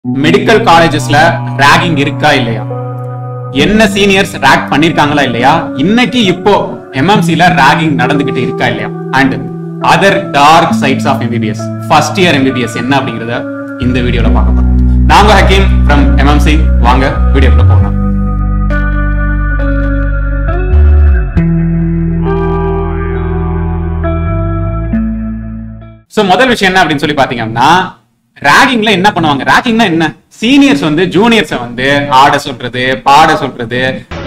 Medical காலேஜஸ்ல ragging இருக்கா இல்லையா என்ன சீனியர்ஸ் ரேக் பண்ணிருக்காங்களா இல்லையா இன்னைக்கு இப்போ எம்எம்சில ராகிங் நடந்துகிட்டு இருக்கா இல்லையா and other dark sides of MBBS first year MBBS என்ன அப்படிங்கறத இந்த வீடியோல பார்க்க போறோம் நாங்க ஹக்கீம் ஃப்ரம் எம்எம்சி வாங்க வீடியோக்குள்ள போகலாம் சோ முதல் விஷயம் என்ன அப்படின்னு சொல்லி பாத்தீங்கன்னா ராகிங்ல என்ன பண்ணுவாங்க ராகிங்னா என்ன சீனியர்ஸ் வந்து ஜூனியர்ஸ வந்து ஆட சொல்றது பாட சொல்றது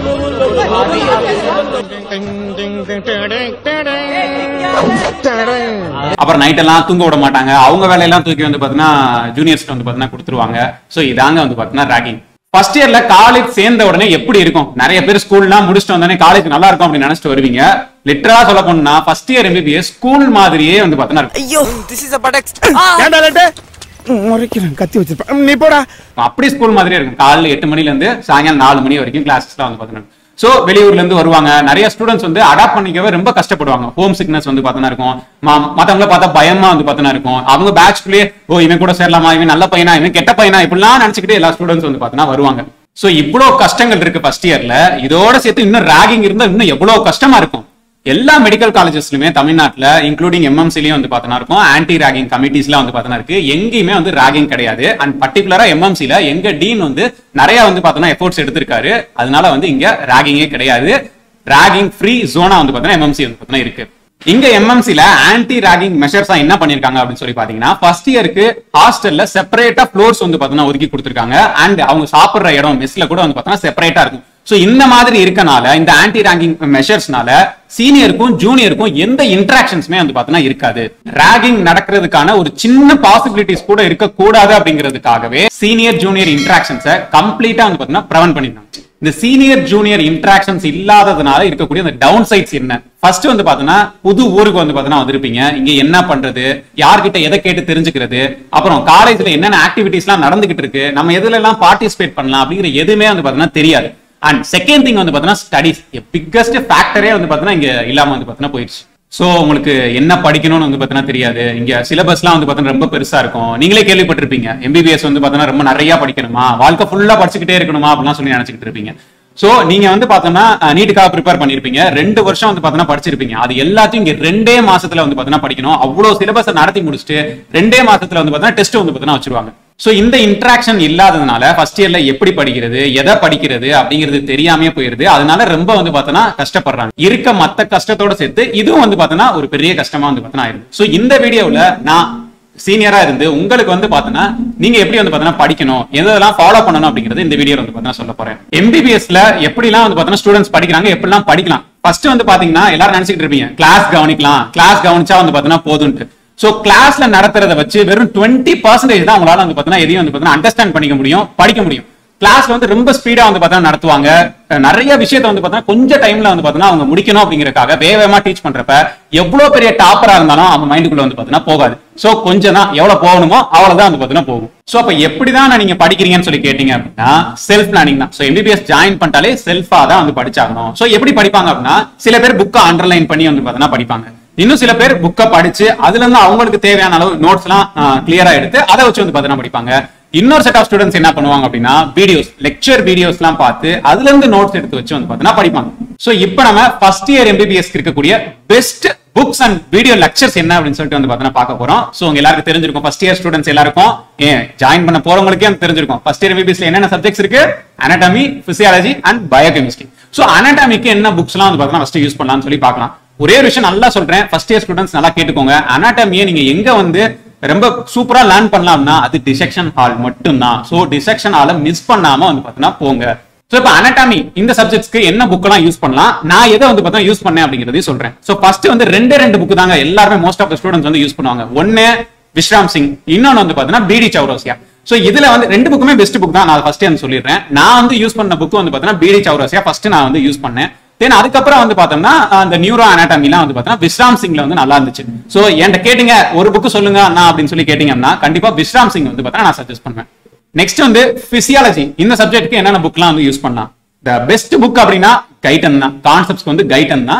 அப்புறம் நைட் எல்லாம் தூங்க விட மாட்டாங்க அவங்க வேலையெல்லாம் தூக்கி வந்து பாத்தீங்கன்னா ஜூனியர்ஸ்க்கு வந்து பாத்தீங்கன்னா கொடுத்துருவாங்க சோ இதாங்க வந்து பாத்தீங்கன்னா ராகிங் ஃபர்ஸ்ட் இயர்ல காலேஜ் சேர்ந்த உடனே எப்படி இருக்கும் நிறைய பேர் ஸ்கூல்லாம் முடிச்சுட்டு வந்தோடனே காலேஜ் நல்லா இருக்கும் அப்படின்னு நினைச்சிட்டு வருவீங்க லிட்டரா சொல்ல போனா ஃபர்ஸ்ட் இயர் எம்பிபிஎஸ் ஸ்கூல் மாதிரியே வந்து பாத்தீங்கன்னா இருக்கும். ஐயோ திஸ் இஸ் அ படெக்ஸ் ஏன்டா லேட்டு முறைக்கிறேன் கத்தி வச்சிருப்பேன் நீ போடா அப்படி ஸ்கூல் மாதிரியே இருக்கும் காலைல எட்டு மணில இருந்து சாயங்காலம் நாலு மணி வரைக்கும் கிளாஸஸ்லாம் வந்து பாத்தீங்கன்னா சோ வெளியூர்ல இருந்து வருவாங்க நிறைய ஸ்டூடெண்ட்ஸ் வந்து அடாப்ட் பண்ணிக்கவே ரொம்ப கஷ்டப்படுவாங்க ஹோம் சிக்னஸ் வந்து பாத்தீங்கன்னா இருக்கும் ம- மத்தவங்கள பார்த்தா பயமா வந்து பாத்தீங்கன்னா இருக்கும் அவங்க பேட்ச்குள்ளேயே ஓ இவன் கூட சேரலாமா இவன் நல்ல பையனா இவன் கெட்ட பையனா இப்படிலாம் நினைச்சுக்கிட்டு எல்லா ஸ்டூடெண்ட்ஸ் வந்து பாத்தீங்கன்னா வருவாங்க சோ இவ்வளவு கஷ்டங்கள் இருக்கு ஃபர்ஸ்ட் இயர்ல இதோட சேர்த்து இன்னும் ராகிங் இருந்தா இன்னும் எவ்வளவு கஷ்டமா இருக்கும் எல்லா மெடிக்கல் காலேஜஸ்லயுமே தமிழ்நாட்டுல இன்க்ளூடிங் எம்எம்சிலயும் வந்து பார்த்தனா இருக்கும் ஆன்டி ராகிங் கமிட்டிஸ்லாம் வந்து பார்த்தனா இருக்கு எங்கேயுமே வந்து ராகிங் கிடையாது அண்ட் பர்டிகுலரா எம்எம்சில எங்க டீன் வந்து நிறைய வந்து பார்த்தோன்னா எஃபோர்ட்ஸ் எடுத்திருக்காரு அதனால வந்து இங்க ராகிங்கே கிடையாது ராகிங் ஃப்ரீ ஜோனா வந்து பார்த்தீங்கன்னா எம்எம்சி வந்து பார்த்தீங்கன்னா இருக்கு இங்க எம்எம்சில ஆன்டி ராகிங் மெஷர்ஸா என்ன பண்ணிருக்காங்க அப்படின்னு சொல்லி பாத்தீங்கன்னா ஃபர்ஸ்ட் இயருக்கு ஹாஸ்டல்ல செப்பரேட்டா ஃப்ளோர்ஸ் வந்து பாத்தீங்கன்னா ஒதுக்கி கொடுத்திருக்காங்க அண்ட் அவங்க சாப்பிடுற இடம் மெஸ்ல கூட வந்து பாத்தீங்கன்னா செப்பரேட்டா இருக்கும் சோ இந்த மாதிரி இருக்கனால இந்த ஆன்டி ராகிங் மெஷர்ஸ்னால சீனியருக்கும் ஜூனியருக்கும் எந்த இன்டராக்ஷன்ஸ்மே வந்து பாத்தீங்கன்னா இருக்காது ராகிங் நடக்கிறதுக்கான ஒரு சின்ன பாசிபிலிட்டிஸ் கூட இருக்க கூடாது அப்படிங்கிறதுக்காகவே சீனியர் ஜூனியர் இன்டராக்ஷன்ஸை கம்ப்ளீட்டா வந்து பாத்தீங்கன்னா ப்ரெவென்ட் பண்ணிருந்தாங்க இந்த சீனியர் ஜூனியர் இன்டராக்ஷன்ஸ் இல்லாததுனால இருக்கக்கூடிய அந்த டவுன் சைட்ஸ் என்ன ஃபர்ஸ்ட் வந்து பாத்தீங்கன்னா புது ஊருக்கு வந்து பாத்தீங்கன்னா வந்திருப்பீங்க இங்க என்ன பண்றது யார்கிட்ட எதை கேட்டு தெரிஞ்சுக்கிறது அப்புறம் காலேஜ்ல என்னென்ன ஆக்டிவிட்டிஸ் எல்லாம் நடந்துகிட்டு இருக்கு நம்ம எதுல எல்லாம் பார்ட்டிசிபேட் பண்ணலாம் அப்படிங்கிற எதுவுமே வந்து பாத்தீங்கன்னா தெரியாது அண்ட் செகண்ட் திங் வந்து பாத்தீங்கன்னா ஸ்டடிஸ் பிக்கஸ்ட் ஃபேக்டரே வந்து பாத்தீங்கன்னா இங்க இல்லாம வந்து பாத்தீங்கன்னா போயிடுச்சு சோ உங்களுக்கு என்ன படிக்கணும்னு வந்து பாத்தீங்கன்னா தெரியாது இங்க சிலபஸ்லாம் வந்து பாத்தீங்கன்னா ரொம்ப பெருசா இருக்கும் நீங்களே கேள்விப்பட்டிருப்பீங்க எம்பிபிஎஸ் வந்து பாத்தீங்கன்னா ரொம்ப நிறைய படிக்கணுமா வாழ்க்கை ஃபுல்லா படிச்சுக்கிட்டே இருக்கணுமா அப்படிலாம் சொல்லி நினைச்சுக்கிட்டு இருப்பீங்க சோ நீங்க வந்து பாத்தோம்னா நீட்டுக்காக ப்ரிப்பேர் பண்ணிருப்பீங்க ரெண்டு வருஷம் வந்து பாத்தீங்கன்னா படிச்சிருப்பீங்க அது எல்லாத்தையும் இங்க ரெண்டே மாசத்துல வந்து பாத்தீங்கன்னா படிக்கணும் அவ்வளவு சிலபஸ் நடத்தி முடிச்சுட்டு ரெண்டே மாசத்துல வந்து பாத்தீங்கன்னா டெஸ்ட் வந்து பாத்தீங்கன்னா வச்சிருவாங்க சோ இந்த இன்டராக்ஷன் இல்லாததுனால ஃபர்ஸ்ட் இயர்ல எப்படி படிக்கிறது எதை படிக்கிறது அப்படிங்கிறது தெரியாமே போயிருது அதனால ரொம்ப வந்து பார்த்தோன்னா கஷ்டப்படுறாங்க இருக்க மத்த கஷ்டத்தோட சேர்த்து இதுவும் வந்து பார்த்தோன்னா ஒரு பெரிய கஷ்டமா வந்து பார்த்தோன்னா ஆயிருது சோ இந்த வீடியோல நான் சீனியரா இருந்து உங்களுக்கு வந்து பார்த்தோன்னா நீங்க எப்படி வந்து பார்த்தோன்னா படிக்கணும் எதெல்லாம் ஃபாலோ பண்ணணும் அப்படிங்கிறது இந்த வீடியோ வந்து பார்த்தோன்னா சொல்ல போறேன் எம்பிபிஎஸ்ல எப்படிலாம் வந்து பார்த்தோன்னா ஸ்டூடெண்ட்ஸ் படிக்கிறாங்க எப்படிலாம் படிக்கலாம் ஃபர்ஸ்ட் வந்து பாத்தீங்கன்னா எல்லாரும் நினைச்சிட்டு இருப்பீங்க கிளாஸ் கவனிக்கலாம் கிளாஸ் கவனிச்சா வந்து பார்த்தோன்னா போதும்ட்டு சோ கிளாஸ்ல நடத்துறத வச்சு வெறும் டுவெண்ட்டி பர்சன்டேஜ் தான் உங்களால வந்து பாத்தீங்கன்னா எதையும் வந்து பாத்தீங்கன்னா அண்டர்ஸ்டாண்ட் பண்ணிக்க முடியும் படிக்க முடியும் கிளாஸ்ல வந்து ரொம்ப ஸ்பீடா வந்து பாத்தீங்கன்னா நடத்துவாங்க அஹ் நிறைய விஷயத்த வந்து பாத்தீங்கன்னா கொஞ்சம் டைம்ல வந்து பாத்தீங்கன்னா அவங்க முடிக்கணும் அப்படிங்கறதுக்காக வேகமா டீச் பண்றப்ப எவ்வளவு பெரிய டாப்பரா இருந்தாலும் அவங்க மைண்டுக்குள்ள வந்து பாத்தீங்கன்னா போகாது சோ கொஞ்சம் தான் எவ்வளவு போகணுமோ அவ்வளவுதான் வந்து பாத்தீங்கன்னா போகும் சோ அப்ப எப்படிதான் நீங்க படிக்கிறீங்கன்னு சொல்லி கேட்டீங்க அப்படின்னா செல்ஃப் பிளானிங் தான் சோ எம்பிபிஎஸ் ஜாயின் பண்ணிட்டாலே செல்ஃபா தான் வந்து படிச்சாகணும் சோ எப்படி படிப்பாங்க அப்படின்னா சில பேர் புக்கை அண்டர்லைன் பண்ணி வந்து பாத்தீங்கன்னா படிப்பாங்க இன்னும் சில பேர் புக்கை படிச்சு அதுல இருந்து அவங்களுக்கு தேவையான அளவு நோட்ஸ் எல்லாம் கிளியரா எடுத்து அதை வச்சு வந்து பாத்தீங்கன்னா படிப்பாங்க இன்னொரு செட் ஆஃப் ஸ்டூடெண்ட்ஸ் என்ன பண்ணுவாங்க அப்படின்னா வீடியோஸ் லெக்சர் வீடியோஸ் எல்லாம் பார்த்து அதுல இருந்து நோட்ஸ் எடுத்து வச்சு வந்து பாத்தீங்கன்னா படிப்பாங்க சோ இப்போ நம்ம ஃபர்ஸ்ட் இயர் எம்பிபிஎஸ் இருக்கக்கூடிய best books and video lectures என்ன அப்படின்னு சொல்லிட்டு வந்து பாத்தீங்கன்னா பார்க்க போறோம் சோ உங்க எல்லாருக்கும் தெரிஞ்சிருக்கும் ஃபர்ஸ்ட் இயர் ஸ்டூடெண்ட்ஸ் எல்லாருக்கும் ஏன் ஜாயின் பண்ண போறவங்களுக்கே வந்து தெரிஞ்சிருக்கும் ஃபர்ஸ்ட் இயர் எம்பிபிஎஸ்ல என்னென்ன சப்ஜெக்ட்ஸ் இருக்கு anatomy physiology and biochemistry so anatomy-க்கு என்ன புக்ஸ் எல்லாம் வந்து பாத்தீங்கன்னா ஃபர்ஸ்ட் யூஸ் பண்ணலாம்னு சொல்லி பார்க்கலாம் ஒரே ஒரு விஷயம் நல்லா சொல்றேன் ஃபர்ஸ்ட் இயர் ஸ்டூடெண்ட்ஸ் நல்லா கேட்டுக்கோங்க அனாட்டமியை நீங்க எங்க வந்து ரொம்ப சூப்பரா லேர்ன் பண்ணலாம்னா அது டிசெக்ஷன் ஹால் மட்டும்தான் சோ டிசெக்ஷன் ஹால மிஸ் பண்ணாம வந்து பாத்தீங்கன்னா போங்க சோ இப்போ அனாட்டமி இந்த சப்ஜெக்ட்ஸ்க்கு என்ன புக் எல்லாம் யூஸ் பண்ணலாம் நான் எதை வந்து பார்த்தா யூஸ் பண்ணேன் அப்படிங்கறதையும் சொல்றேன் சோ ஃபர்ஸ்ட் வந்து ரெண்டே ரெண்டு புக் தாங்க எல்லாருமே மோஸ்ட் ஆஃப் த ஸ்டூடெண்ட்ஸ் வந்து யூஸ் பண்ணுவாங்க ஒன்னு விஸ்ராம் சிங் இன்னொன்னு வந்து பாத்தீங்கன்னா பிடி சௌரோசியா சோ இதுல வந்து ரெண்டு புக்குமே பெஸ்ட் புக் தான் நான் ஃபர்ஸ்ட் வந்து சொல்லிடுறேன் நான் வந்து யூஸ் பண்ண புக் வந்து பாத்தீங்கன்னா பிடி சௌரோசியா ஃபர்ஸ்ட் நான் வந்து யூஸ் பண்ணேன் தென் அதுக்கப்புறம் வந்து பார்த்தோம்னா அந்த நியூரோ அனாட்டமிலாம் வந்து பார்த்தோம்னா விஸ்ராம் சிங்ல வந்து நல்லா இருந்துச்சு சோ என்கிட்ட கேட்டீங்க ஒரு புக் சொல்லுங்க அண்ணா அப்படின்னு சொல்லி கேட்டீங்கன்னா கண்டிப்பா விஸ்ராம் சிங் வந்து பார்த்தா நான் சஜஸ்ட் பண்ணுவேன் நெக்ஸ்ட் வந்து பிசியாலஜி இந்த சப்ஜெக்ட்க்கு என்னென்ன புக்லாம் வந்து யூஸ் பண்ணலாம் த பெஸ்ட் புக் அப்படின்னா கைட்டன் தான் கான்செப்ட்ஸ்க்கு வந்து கைட்டன் தான்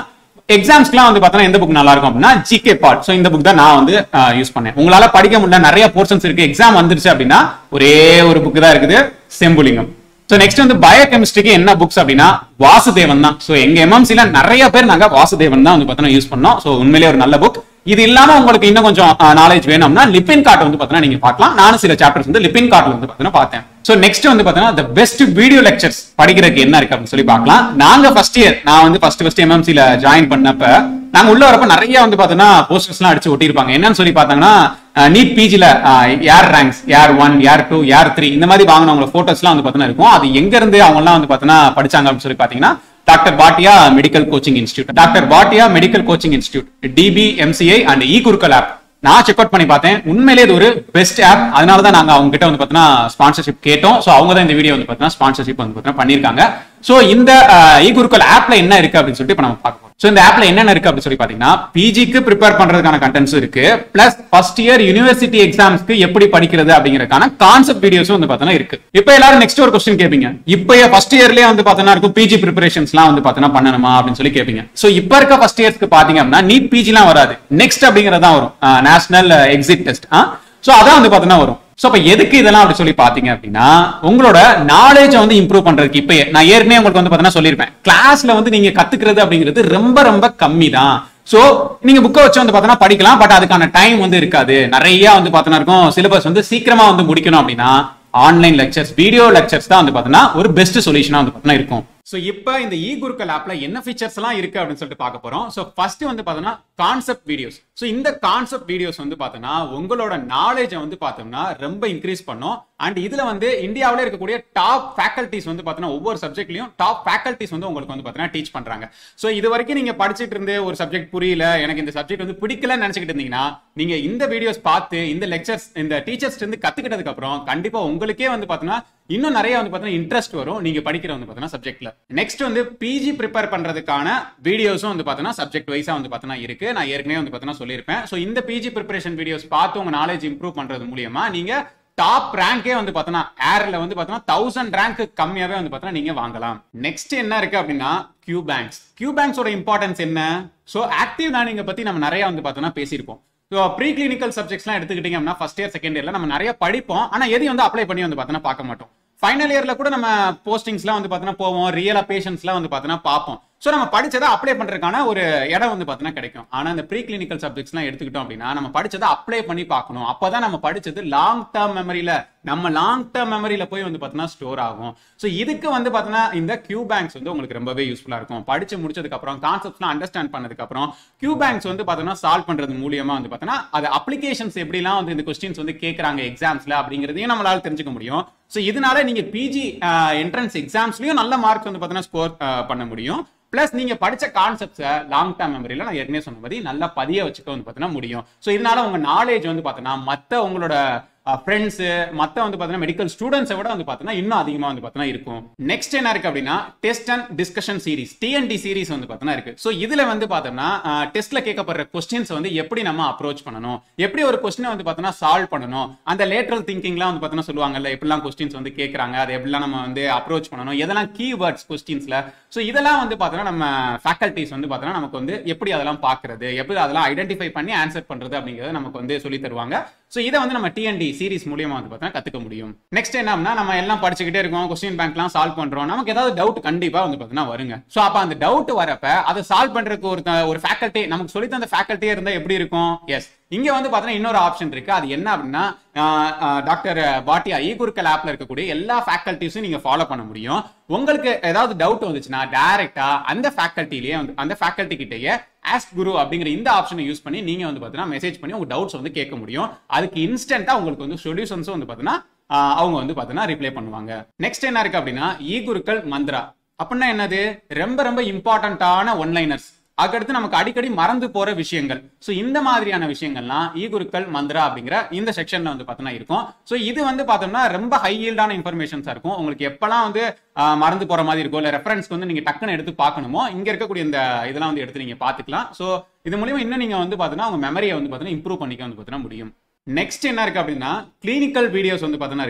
எக்ஸாம்ஸ்க்குலாம் வந்து பார்த்தோன்னா எந்த புக் நல்லா இருக்கும் அப்படின்னா ஜிகே பார்ட் ஸோ இந்த புக் தான் நான் வந்து யூஸ் பண்ணேன் உங்களால படிக்க முடியல நிறைய போர்ஷன்ஸ் இருக்கு எக்ஸாம் வந்துருச்சு அப்படின்னா ஒரே ஒரு புக் தான் இருக்குது செம்புலிங்கம் ஸோ நெக்ஸ்ட் வந்து பயோகெமிஸ்ட்ரிக்கு என்ன புக்ஸ் அப்படின்னா வாசுதேவன் தான் ஸோ எங்க எம்எம்சில நிறைய பேர் நாங்க வாசுதேவன் தான் வந்து பார்த்தோன்னா யூஸ் பண்ணோம் ஸோ உண்மையிலேயே ஒரு நல்ல புக் இது இல்லாம உங்களுக்கு இன்னும் கொஞ்சம் நாலேஜ் வேணும்னா லிப்பின் கார்ட் வந்து பார்த்தீங்கன்னா நீங்க பார்க்கலாம் நானும் சில சாப்டர்ஸ் வந்து லிப்பின் கார்ட்ல வந்து பார்த்தீங்கன்னா பார்த்தேன் ஸோ நெக்ஸ்ட் வந்து பார்த்தீங்கன்னா the பெஸ்ட் வீடியோ லெக்சர்ஸ் படிக்கிறதுக்கு என்ன இருக்கு அப்படின்னு சொல்லி பார்க்கலாம் நாங்க ஃபர்ஸ்ட் இயர் நான் வந்து ஃபர்ஸ்ட் ஃபர்ஸ்ட் எம்எம்சில ஜாயின் பண்ணப்ப நாங்க உள்ள வரப்ப நிறைய வந்து பார்த்தீங்கன்னா போஸ்டர்ஸ் எல்லாம் அடிச்சு ஒட்டியிருப்பாங்க என்னன்னு சொல்லி பார்த்தாங்கன்னா நீட் பிஜில யார் ரேங்க்ஸ் யார் ஒன் யார் டூ யார் த்ரீ இந்த மாதிரி வாங்கினவங்க போட்டோஸ்லாம் வந்து பார்த்தீங்கன்னா இருக்கும் அது எங்க இருந்து அவங்க எல்லாம் வந்து பார்த்தீங்கன்னா படிச்சாங்க அப்படின்னு சொல்லி பார்த்தீங்கன்னா doctor Bhatia medical coaching institute doctor Bhatia medical coaching institute DB MCI and e Gurukul app நான் செக் அவுட் பண்ணி பார்த்தேன் உண்மையிலேயே இது ஒரு பெஸ்ட் ஆப் அதனால தான் நாங்க அவங்க கிட்ட வந்து பார்த்தீங்கன்னா ஸ்பான்சர்ஷிப் கேட்டோம் ஸோ அவங்க தான் இந்த வீடியோ வந்து பார்த்தீங்கன்னா ஸ்பான்சர்ஷிப் வந்து பார்த்தீங்கன்னா பண்ணியிருக்காங்க ஸோ இந்த இ குருக்கல் ஆப்ல என்ன இருக்கு அப்படின்னு சொல்லிட்டு இப்போ நம்ம பார்க்க போறோம் ஸோ இந்த ஆப்ல என்னென்ன இருக்கு அப்படின்னு சொல்லி பார்த்தீங்கன்னா பிஜிக்கு ப்ரிப்பேர் பண்றதுக்கான கண்டென்ட்ஸ் இருக்கு பிளஸ் ஃபர்ஸ்ட் இயர் யூனிவர்சிட்டி எக்ஸாம்ஸ்க்கு எப்படி படிக்கிறது அப்படிங்கறதுக்கான கான்செப்ட் வீடியோஸும் வந்து பார்த்தீங்கன்னா இருக்கு இப்போ எல்லாரும் நெக்ஸ்ட் ஒரு கொஸ்டின் கேட்பீங்க இப்போ ஃபர்ஸ்ட் இயர்லயே வந்து பார்த்தீங்கன்னா இருக்கும் பிஜி ப்ரிப்பரேஷன்ஸ்லாம் வந்து பார்த்தீங்கன்னா பண்ணணுமா அப்படின்னு சொல்லி கேட்பீங்க ஸோ இப்போ இருக்க ஃபர்ஸ்ட் இயர்ஸ்க்கு பாத்தீங்க அப்படின்னா நீட் பிஜிலாம் வராது நெக்ஸ்ட் அப்படிங்கிறது தான் வரும் நேஷனல் எக்ஸிட் டெஸ்ட் ஸோ அதான் வந்து பார்த்தீங்கன்னா வரும் ஸோ அப்ப எதுக்கு இதெல்லாம் அப்படி சொல்லி பாத்தீங்க அப்படின்னா உங்களோட நாலேஜை வந்து இம்ப்ரூவ் பண்றதுக்கு இப்ப நான் ஏற்கனவே உங்களுக்கு வந்து பார்த்தீங்கன்னா சொல்லியிருப்பேன் கிளாஸ்ல வந்து நீங்க கத்துக்கிறது அப்படிங்கிறது ரொம்ப ரொம்ப கம்மி தான் சோ நீங்க புக்கை வச்சு வந்து பார்த்தீங்கன்னா படிக்கலாம் பட் அதுக்கான டைம் வந்து இருக்காது நிறைய வந்து பார்த்தீங்கன்னா இருக்கும் சிலபஸ் வந்து சீக்கிரமா வந்து முடிக்கணும் அப்படின்னா ஆன்லைன் லெக்சர்ஸ் வீடியோ லெக்சர்ஸ் தான் வந்து பார்த்தீங்கன்னா ஒரு பெஸ்ட் சொல்யூஷனா வந்து பார்த்தீங்கன்னா இருக்கும் ஸோ இப்போ இந்த இ குருக்கல் ஆப்ல என்ன ஃபீச்சர்ஸ் எல்லாம் இருக்கு அப்படின்னு சொல்லிட்டு பார்க்க போறோம் ஸோ ஃபர்ஸ்ட் வந்து பார்த்தோம்னா கான்செப்ட் வீடியோஸ் ஸோ இந்த கான்செப்ட் வீடியோஸ் வந்து பார்த்தோம்னா உங்களோட நாலேஜை வந்து பார்த்தோம்னா ரொம்ப இன்க்ரீஸ் பண்ணும் அண்ட் இதுல வந்து இந்தியாவில இருக்கக்கூடிய டாப் ஃபேக்கல்டிஸ் வந்து பார்த்தோம்னா ஒவ்வொரு சப்ஜெக்ட்லயும் டாப் ஃபேக்கல்டிஸ் வந்து உங்களுக்கு வந்து பார்த்தீங்கன்னா டீச் பண்றாங்க ஸோ இது வரைக்கும் நீங்க படிச்சிட்டு இருந்து ஒரு சப்ஜெக்ட் புரியல எனக்கு இந்த சப்ஜெக்ட் வந்து பிடிக்கலன்னு நினைச்சுக்கிட்டு இருந்தீங்கன்னா நீங்க இந்த வீடியோஸ் பார்த்து இந்த லெக்சர்ஸ் இந்த டீச்சர்ஸ் இருந்து கத்துக்கிட்டதுக்கு அப்புறம் கண்டிப்பா உங்களுக்கே வந்து பார்த்தோம்னா இன்னும் நிறைய வந்து பார்த்தீங்கன்னா இன்ட்ரெஸ்ட் வரும் நீங்க படிக்கிற வந்து பார்த்தீங்கன்னா சப்ஜெக்ட்ல நெக்ஸ்ட் வந்து பிஜி ப்ரிப்பேர் பண்றதுக்கான வீடியோஸும் வந்து பார்த்தீங்கன்னா சப்ஜெக்ட் வைஸா வந்து பார்த்தீங்கன்னா இருக்கு நான் ஏற்கனவே வந்து பார்த்தீங்கன்னா சொல்லியிருப்பேன் ஸோ இந்த பிஜி ப்ரிப்பரேஷன் வீடியோஸ் பார்த்து உங்க நாலேஜ் இம்ப்ரூவ் பண்றது மூலியமா நீங்க டாப் ரேங்கே வந்து பார்த்தோன்னா ஏர்ல வந்து பார்த்தோன்னா தௌசண்ட் ரேங்க் கம்மியாவே வந்து பார்த்தோன்னா நீங்க வாங்கலாம் நெக்ஸ்ட் என்ன இருக்கு அப்படின்னா கியூ பேங்க்ஸ் கியூ பேங்க்ஸோட இம்பார்ட்டன்ஸ் என்ன ஸோ ஆக்டிவ் லேர்னிங்கை பத்தி நம்ம நிறைய வந்து பார்த்தோன்னா பேசியிருப்போம் ஸோ ப்ரீ கிளினிக்கல் சப்ஜெக்ட்ஸ்லாம் எடுத்துக்கிட்டீங்க அப்படின்னா ஃபர்ஸ்ட் இயர் செகண்ட் இயர்ல நம்ம நிறைய படிப்போம் ஆனா எதையும் வந்து அப்ளை பண்ணி வந்து பார்த்தோன்னா பார்க்க மாட்டோம் ஃபைனல் இயர்ல கூட நம்ம போஸ்டிங்ஸ்லாம் வந்து பார்த்தோன்னா போவோம் ரியலா பேஷன்ஸ்லாம் வந்து பார்த்தோன்னா பார்ப்போம் ஸோ நம்ம படிச்சதை அப்ளை பண்றதுக்கான ஒரு இடம் வந்து பார்த்தீங்கன்னா கிடைக்கும் ஆனா இந்த ப்ரீ கிளினிக்கல் சப்ஜெக்ட்ஸ்லாம் எடுத்துக்கிட்டோம் அப்படின்னா நம்ம படிச்சதை அப்ளை பண்ணி பார்க்கணும் அப்பதான் நம்ம படிச்சது லாங் டேர்ம் மெமரியில நம்ம லாங் டேர்ம் மெமரியில போய் வந்து பார்த்தீங்கன்னா ஸ்டோர் ஆகும் ஸோ இதுக்கு வந்து பார்த்தீங்கன்னா இந்த கியூ பேங்க்ஸ் வந்து உங்களுக்கு ரொம்பவே யூஸ்ஃபுல்லா இருக்கும் படிச்சு முடிச்சதுக்கு அப்புறம் கான்செப்ட்ஸ்லாம் அண்டர்ஸ்டாண்ட் பண்ணதுக்கு அப்புறம் கியூ பேங்க்ஸ் வந்து பார்த்தீங்கன்னா சால்வ் பண்றது மூலியமா வந்து பார்த்தீங்கன்னா அது அப்ளிகேஷன்ஸ் எப்படிலாம் வந்து இந்த கொஸ்டின்ஸ் வந்து கேட்கறாங்க எக்ஸாம்ஸ்ல அப்படிங்கிறதையும் நம்மளால தெரிஞ்சுக்க முடியும் ஸோ இதனால நீங்க பிஜி என்ட்ரன்ஸ் எக்ஸாம்ஸ்லயும் நல்ல மார்க் வந்து பார்த்தீங்கன்னா ஸ்கோர் பண்ண முடியும் பிளஸ் நீங்க படிச்ச கான்செப்ட்ஸை லாங் டேர்ம் மெமரியில நான் ஏற்கனவே சொன்ன மாதிரி நல்லா பதிய வச்சுக்க வந்து பார்த்தீங்கன்னா முடியும் ஸோ இதனால உங்க நாலேஜ் வந்து பார்த்தீங்கன்னா மற்ற உங்களோட ஃப்ரெண்ட்ஸ் மற்ற வந்து பார்த்தீங்கன்னா மெடிக்கல் ஸ்டூடெண்ட்ஸை விட வந்து பார்த்தீங்கன்னா இன்னும் அதிகமாக வந்து பார்த்தீங்கன்னா இருக்கும் நெக்ஸ்ட் என்ன இருக்கு அப்படின்னா test and discussion series TND series வந்து பார்த்தீங்கன்னா இருக்கு ஸோ இதுல வந்து பார்த்தோம்னா டெஸ்ட்ல கேட்கப்படுற கொஸ்டின்ஸ் வந்து எப்படி நம்ம அப்ரோச் பண்ணணும் எப்படி ஒரு கொஸ்டினை வந்து பார்த்தோம்னா சால்வ் பண்ணணும் அந்த லேட்ரல் திங்கிங்லாம் வந்து பார்த்தோம்னா சொல்லுவாங்கல்ல எப்படிலாம் கொஸ்டின்ஸ் வந்து கேட்கறாங்க அதை எப்படிலாம் நம்ம வந்து அப்ரோச் பண்ணணும் எதெல்லாம் கீவேர்ட்ஸ் கொஸ்டின்ஸ்ல ஸோ இதெல்லாம் வந்து பார்த்தோம்னா நம்ம ஃபேக்கல்டிஸ் வந்து பார்த்தோம்னா நமக்கு வந்து எப்படி அதெல்லாம் பார்க்கறது எப்படி அதெல்லாம் ஐடென்டிஃபை பண்ணி ஆன்சர் பண்றது அப்படிங்கறத நமக்கு வந்து சொல்லி தருவாங்க ஸோ இதை வந்து நம்ம டிஎன்டி சீரிஸ் மூலியமா வந்து பார்த்தா கத்துக்க முடியும் நெக்ஸ்ட் என்னன்னா நம்ம எல்லாம் படிச்சுக்கிட்டே இருக்கோம் கொஸ்டின் பேங்க்லாம் சால்வ் பண்றோம் நமக்கு ஏதாவது டவுட் கண்டிப்பா வந்து பார்த்தீங்கன்னா வருங்க ஸோ அப்போ அந்த டவுட் வரப்ப அதை சால்வ் பண்றதுக்கு ஒரு ஒரு ஃபேக்கல்ட்டி நமக்கு சொல்லி தந்த ஃபேக்கல்ட்டியே இருந்தா எப்படி இருக்கும் எஸ் இங்க வந்து பாத்தீங்கன்னா இன்னொரு ஆப்ஷன் இருக்கு அது என்ன அப்படின்னா டாக்டர் பாட்டியா இ குருக்கல் ஆப்ல இருக்கக்கூடிய எல்லா ஃபேக்கல்ட்டிஸும் நீங்க ஃபாலோ பண்ண முடியும் உங்களுக்கு ஏதாவது டவுட் வந்துச்சுன்னா டைரக்டா அந்த ஃபேக்கல்ட்டிலேயே வந்து அந்த ஃபேக்கல்ட்டி கிட்டேயே ஆஸ்க் குரு அப்படிங்கிற இந்த ஆப்ஷனை யூஸ் பண்ணி நீங்க வந்து பாத்தீங்கன்னா மெசேஜ் பண்ணி உங்க டவுட்ஸ் வந்து கேட்க முடியும் அதுக்கு இன்ஸ்டன்டா உங்களுக்கு வந்து சொல்யூஷன்ஸும் வந்து பாத்தீங்கன்னா அவங்க வந்து பாத்தீங்கன்னா ரிப்ளை பண்ணுவாங்க நெக்ஸ்ட் என்ன இருக்கு அப்படின்னா இ குருக்கள் மந்த்ரா அப்படின்னா என்னது ரொம்ப ரொம்ப இம்பார்ட்டன்டான ஒன்லைனர்ஸ் அதுக்கடுத்து நமக்கு அடிக்கடி மறந்து போற விஷயங்கள் ஸோ இந்த மாதிரியான விஷயங்கள்லாம் ஈ குருக்கள் மந்த்ரா அப்படிங்கிற இந்த செக்ஷன்ல வந்து பார்த்தோம்னா இருக்கும் ஸோ இது வந்து பார்த்தோம்னா ரொம்ப ஹை ஈல்டான இன்ஃபர்மேஷன்ஸா இருக்கும் உங்களுக்கு எப்பெல்லாம் வந்து மறந்து போற மாதிரி இருக்கும் இல்லை ரெஃபரன்ஸ்க்கு வந்து நீங்க டக்குன்னு எடுத்து பார்க்கணுமோ இங்க இருக்கக்கூடிய இந்த இதெல்லாம் வந்து எடுத்து நீங்க பார்த்துக்கலாம் ஸோ இது மூலியமா இன்னும் நீங்க வந்து பார்த்தீங்கன்னா உங்க மெமரியை வந்து பார்த்தீங்கன்னா இம்ப்ரூவ் பண்ணிக்க வந்து பார்த்தீங்கன்னா முடியும் நெக்ஸ்ட் என்ன இருக்கு அப்படின்னா கிளினிக்கல் வீடியோஸ் வந்து பார்த்தீங்கன்னா இருக்கு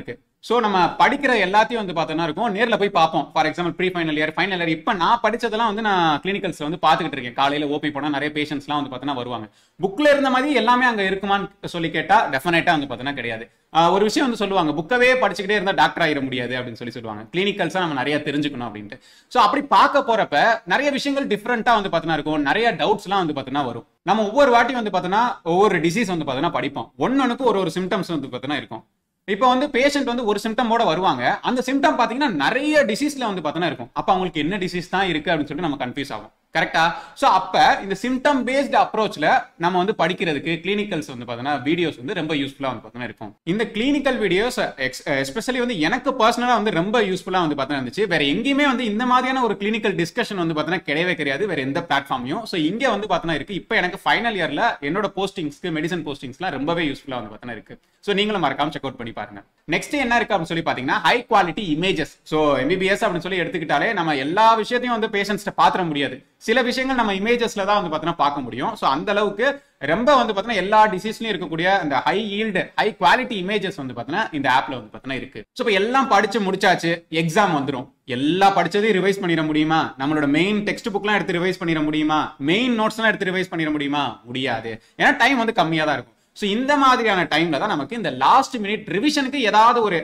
ஸோ நம்ம படிக்கிற எல்லாத்தையும் வந்து பார்த்தோன்னா இருக்கும் நேரில் போய் பார்ப்போம் for example pre final year final year இப்போ நான் படிச்சதெல்லாம் வந்து நான் கிளினிக்கல்ஸ் வந்து பார்த்துக்கிட்டு இருக்கேன் காலையில் ஓபி போனால் நிறைய பேஷண்ட்ஸ்லாம் வந்து பார்த்தோன்னா வருவாங்க புக்கில் இருந்த மாதிரி எல்லாமே அங்கே இருக்குமான்னு சொல்லி கேட்டால் டெஃபினட்டாக வந்து பார்த்தோன்னா கிடையாது ஆஹ் ஒரு விஷயம் வந்து சொல்லுவாங்க புக்கவே படிச்சுக்கிட்டே இருந்தால் டாக்டர் ஆயிட முடியாது அப்படின்னு சொல்லி சொல்லுவாங்க கிளினிக்கல்ஸாக நம்ம நிறைய தெரிஞ்சுக்கணும் அப்படின்ட்டு ஸோ அப்படி பார்க்க போறப்ப நிறைய விஷயங்கள் டிஃப்ரெண்ட்டாக வந்து பார்த்தோன்னா இருக்கும் நிறைய டவுட்ஸ்லாம் வந்து பார்த்தோன்னா வரும் நம்ம ஒவ்வொரு வாட்டி வந்து பார்த்தோன்னா ஒவ்வொரு டிசீஸ் வந்து பார்த்தோன்னா படிப்போம் ஒன்னொன்னுக்கு ஒரு ஒரு சிம்டம்ஸ் வந்து பார்த்தோன்னா இருக்கும் இப்போ வந்து பேஷண்ட் வந்து ஒரு சிம்டமோட வருவாங்க அந்த சிம்டம் பாத்தீங்கன்னா நிறைய டிசீஸ்ல வந்து பார்த்தோன்னா இருக்கும் அப்ப அவங்களுக்கு என்ன டிசீஸ் தான் இருக்கு அப்படின்னு சொல்லிட்டு நம்ம கன்ஃபியூஸ் ஆகும் கரெக்டா சோ அப்ப இந்த சிம்டம் பேஸ்டு அப்ரோச்ல நம்ம வந்து படிக்கிறதுக்கு கிளினிக்கல்ஸ் வந்து பார்த்தோன்னா வீடியோஸ் வந்து ரொம்ப யூஸ்ஃபுல்லா வந்து பார்த்தோன்னா இருக்கும் இந்த கிளினிக்கல் வீடியோஸ் எஸ்பெஷலி வந்து எனக்கு பர்சனலா வந்து ரொம்ப யூஸ்ஃபுல்லா வந்து பார்த்தோன்னா இருந்துச்சு வேற எங்கேயுமே வந்து இந்த மாதிரியான ஒரு கிளினிக்கல் டிஸ்கஷன் வந்து பார்த்தோன்னா கிடையவே கிடையாது வேற எந்த பிளாட்ஃபார்மையும் ஸோ இங்க வந்து பார்த்தோன்னா இருக்கு இப்போ எனக்கு ஃபைனல் இயர்ல என்னோட போஸ்டிங்ஸ்க்கு மெடிசன் போஸ்டிங்ஸ்லாம் ரொம்பவே யூஸ்ஃபுல்லா வந்து பார்த்தோன்னா இருக்கு ஸோ நீங்களும் மறக்காம செக் அவுட் பண்ணி பாருங்க நெக்ஸ்ட் என்ன இருக்கு அப்படின்னு சொல்லி பாத்தீங்கன்னா high quality images so MBBS அப்படின்னு சொல்லி எடுத்துக்கிட்டாலே நம்ம எல்லா விஷயத்தையும் வந்து பேஷண்ட்ஸ்ட பாத்திர முடியாது சில விஷயங்கள் நம்ம இமேஜஸ்ல தான் வந்து பார்த்தோன்னா பார்க்க முடியும் ஸோ அந்த அளவுக்கு ரொம்ப வந்து பார்த்தீங்கன்னா எல்லா டிசீஸ்லயும் இருக்கக்கூடிய அந்த high yield high quality images வந்து பார்த்தீங்கன்னா இந்த ஆப்ல வந்து பார்த்தீங்கன்னா இருக்கு ஸோ இப்போ எல்லாம் படிச்சு முடிச்சாச்சு எக்ஸாம் வந்துடும் எல்லா படிச்சதையும் ரிவைஸ் பண்ணிட முடியுமா நம்மளோட மெயின் டெக்ஸ்ட் புக்லாம் எடுத்து ரிவைஸ் பண்ணிட முடியுமா மெயின் நோட்ஸ்லாம் எடுத்து ரிவைஸ் பண்ணிட முடியுமா முடியாது ஏன்னா டைம் வந்து கம்மியாக தான் இருக்கும் ஸோ இந்த மாதிரியான டைம்ல தான் நமக்கு இந்த லாஸ்ட் மினிட் ரிவிஷனுக்கு ஏதாவது ஒரு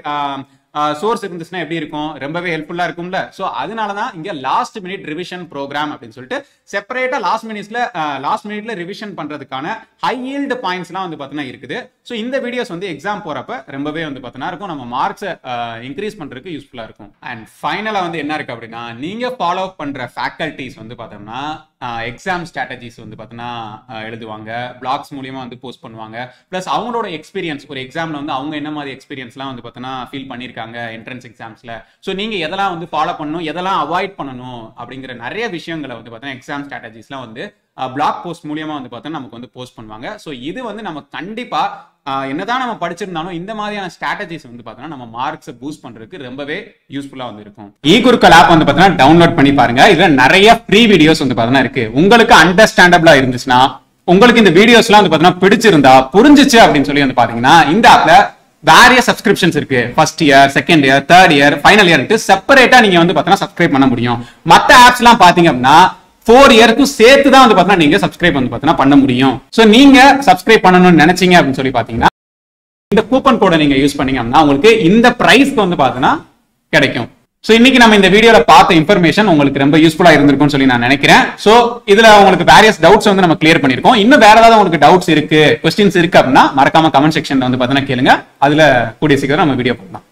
சோர்ஸ் இருந்துச்சுன்னா எப்படி இருக்கும் ரொம்பவே ஹெல்ப்ஃபுல்லா இருக்கும்ல ஸோ அதனால தான் இங்க லாஸ்ட் மினிட் ரிவிஷன் ப்ரோக்ராம் அப்படின்னு சொல்லிட்டு செப்பரேட்டா லாஸ்ட் மினிட்ஸ்ல லாஸ்ட் மினிட்ல ரிவிஷன் பண்றதுக்கான ஹை ஈல்டு பாயிண்ட்ஸ்லாம் வந்து பார்த்தீங்கன்னா இருக்குது ஸோ இந்த வீடியோஸ் வந்து எக்ஸாம் போறப்ப ரொம்பவே வந்து பார்த்தீங்கன்னா இருக்கும் நம்ம மார்க்ஸை இன்க்ரீஸ் பண்றதுக்கு யூஸ்ஃபுல்லா இருக்கும் அண்ட் ஃபைனலா வந்து என்ன இருக்கு அப்படின்னா நீங்க ஃபாலோ பண்ற ஃபேக்கல்டிஸ் வந்து பார்த்தோம்னா எக்ஸாம் ஸ்ட்ராட்டஜிஸ் வந்து பார்த்தீங்கன்னா எழுதுவாங்க பிளாக்ஸ் மூலியமா வந்து போஸ்ட் பண்ணுவாங்க ப்ளஸ் அவங்களோட எக்ஸ்பீரியன்ஸ் ஒரு எக்ஸாம்ல வந்து அவங்க என்ன மாதிரி எக்ஸ்பீரியன்ஸ்லாம் வந்து பார்த்தீங்கன்னா ஃபீல் பண்ணியிருக்காங்க என்ட்ரன்ஸ் எக்ஸாம்ஸ்ல ஸோ நீங்க எதெல்லாம் வந்து ஃபாலோ பண்ணணும் எதெல்லாம் அவாய்ட் பண்ணணும் அப்படிங்கிற நிறைய விஷயங்களை வந்து பார்த்தீங்கன்னா எக்ஸாம் ஸ்ட்ராட்டஜிஸ்லாம் வந்து பிளாக் போஸ்ட் மூலியமா வந்து பார்த்தா நமக்கு வந்து போஸ்ட் பண்ணுவாங்க ஸோ இது வந்து நம்ம கண்டிப்பா ஆஹ் என்னதான் நம்ம படிச்சிருந்தாலும் இந்த மாதிரியான ஸ்ட்ராட்டஜிஸ் வந்து பார்த்தோம்னா நம்ம மார்க்ஸை பூஸ்ட் பண்றதுக்கு ரொம்பவே யூஸ்ஃபுல்லா வந்து இருக்கும் இ குருக்கல் ஆப் வந்து பார்த்தீங்கன்னா டவுன்லோட் பண்ணி பாருங்க இதுல நிறைய ஃப்ரீ வீடியோஸ் வந்து பார்த்தீங்கன்னா இருக்கு உங்களுக்கு அண்டர்ஸ்டாண்டபிளா இருந்துச்சுன்னா உங்களுக்கு இந்த வீடியோஸ்லாம் வந்து பார்த்தீங்கன்னா பிடிச்சிருந்தா புரிஞ்சிச்சு அப்படின்னு சொல்லி வந்து பாத்தீங்கன்னா இந்த ஆப்ல வேரிய சப்ஸ்கிரிப்ஷன்ஸ் இருக்கு first year second year third year final year செப்பரேட்டா நீங்க வந்து பார்த்தீங்கன்னா சப்ஸ்கிரைப் பண்ண முடியும் மத்த ஆப்ஸ் எல்லாம் பாத்தீங்க அப்படின்னா ஃபோர் இயர்க்கும் சேர்த்து தான் வந்து பார்த்தீங்கன்னா நீங்க சப்ஸ்கிரைப் வந்து பார்த்தீங்கன்னா பண்ண முடியும் ஸோ நீங்க சப்ஸ்கிரைப் பண்ணணும்னு நினைச்சீங்க அப்படின்னு சொல்லி பாத்தீங்கன்னா இந்த கூப்பன் கோடை நீங்க யூஸ் பண்ணீங்க அப்படின்னா உங்களுக்கு இந்த பிரைஸ்க்கு வந்து பார்த்தீங்கன்னா கிடைக்கும் ஸோ இன்னைக்கு நம்ம இந்த வீடியோல பார்த்த இன்ஃபர்மேஷன் உங்களுக்கு ரொம்ப யூஸ்ஃபுல்லா இருந்திருக்கும்னு சொல்லி நான் நினைக்கிறேன் ஸோ இதுல உங்களுக்கு வேரியஸ் டவுட்ஸ் வந்து நம்ம கிளியர் பண்ணிருக்கோம் இன்னும் வேற ஏதாவது உங்களுக்கு டவுட்ஸ் இருக்கு கொஸ்டின்ஸ் இருக்கு அப்படின்னா மறக்காம கமெண்ட் செக்ஷன்ல வந்து பார்த்தீங்கன்னா கேளுங்க அதுல கூடிய சீக்கிரம் நம்ம வீடியோ பண்ணலாம்